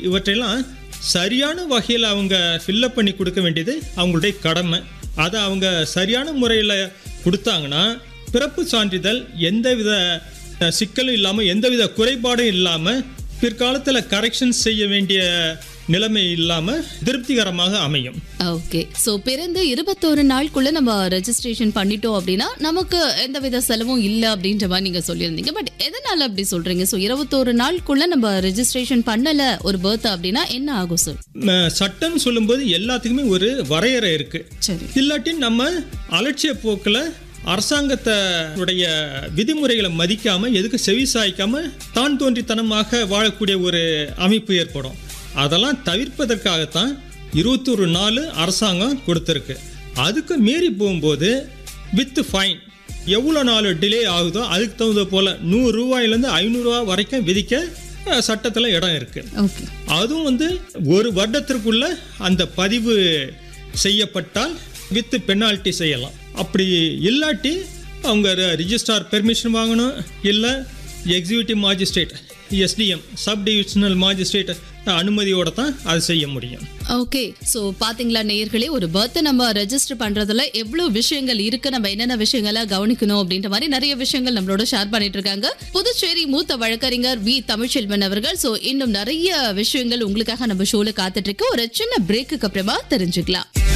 இவற்றையெல்லாம் சரியான வகையில் அவங்க ஃபில்லப் பண்ணி கொடுக்க வேண்டியது அவங்களுடைய கடமை அதை அவங்க சரியான முறையில் கொடுத்தாங்கன்னா பிறப்பு சான்றிதழ் எந்தவித அஹ், சிக்கலும் இல்லாமல் எந்தவித குறைபாடும் இல்லாமல் பிற்காலத்தில் கரெக்ஷன் செய்ய வேண்டிய நிலைமை இல்லாமல் திருப்திகரமாக அமையும் ஓகே சோ பிறந்து இருபத்தோரு நாளுக்குள்ள நம்ம ரெஜிஸ்ட்ரேஷன் பண்ணிட்டோம் அப்படின்னா நமக்கு எந்தவித செலவும் இல்ல அப்படின்ற மாதிரி நீங்க சொல்லியிருந்தீங்க பட் எதனால அப்படி சொல்றீங்க சோ இருபத்தோரு நாளுக்குள்ள நம்ம ரெஜிஸ்ட்ரேஷன் பண்ணல ஒரு பர்த் அப்படின்னா என்ன ஆகும் சார் ம, சட்டம் சொல்லும்போது எல்லாத்துக்குமே ஒரு வரையறை இருக்கு சரி இல்லாட்டி நம்ம அலட்சிய போக்கில் அரசாங்கத்தோடைய விதிமுறைகளை மதிக்காம எதுக்கு செவி சாய்க்காம தான் தோன்றித்தனமாக வாழக்கூடிய ஒரு அமைப்பு ஏற்படும் அதெல்லாம் தவிர்ப்பதற்காகத்தான் இருபத்தொரு நாள் அரசாங்கம் கொடுத்துருக்கு அதுக்கு மீறி போகும்போது வித் ஃபைன் எவ்வளோ நாள் டிலே ஆகுதோ அதுக்கு தகுந்த போல் நூறு ரூபாயிலேருந்து ஐநூறுரூவா வரைக்கும் விதிக்க சட்டத்தில் இடம் இருக்குது ஓகே அதுவும் வந்து ஒரு வருடத்திற்குள்ள அந்த பதிவு செய்யப்பட்டால் வித் பெனால்ட்டி செய்யலாம் அப்படி இல்லாட்டி அவங்க ரிஜிஸ்ட்ரார் பெர்மிஷன் வாங்கணும் இல்லை executive magistrate SDM sub divisional magistrate அனுமதியோட தான் அது செய்ய முடியும் ஓகே சோ பாத்தீங்களா நேயர்களே ஒரு பர்த்தை நம்ம ரெஜிஸ்டர் பண்றதுல எவ்வளவு விஷயங்கள் இருக்கு நம்ம என்னென்ன விஷயங்களை கவனிக்கணும் அப்படின்ற மாதிரி நிறைய விஷயங்கள் நம்மளோட ஷேர் பண்ணிட்டு இருக்காங்க புதுச்சேரி மூத்த வழக்கறிஞர் வி தமிழ்ச்செல்வன் அவர்கள் சோ இன்னும் நிறைய விஷயங்கள் உங்களுக்காக நம்ம ஷோல காத்துட்டு இருக்கு ஒரு சின்ன பிரேக்குக்கு அப்புறமா தெரிஞ்சுக்கலாம்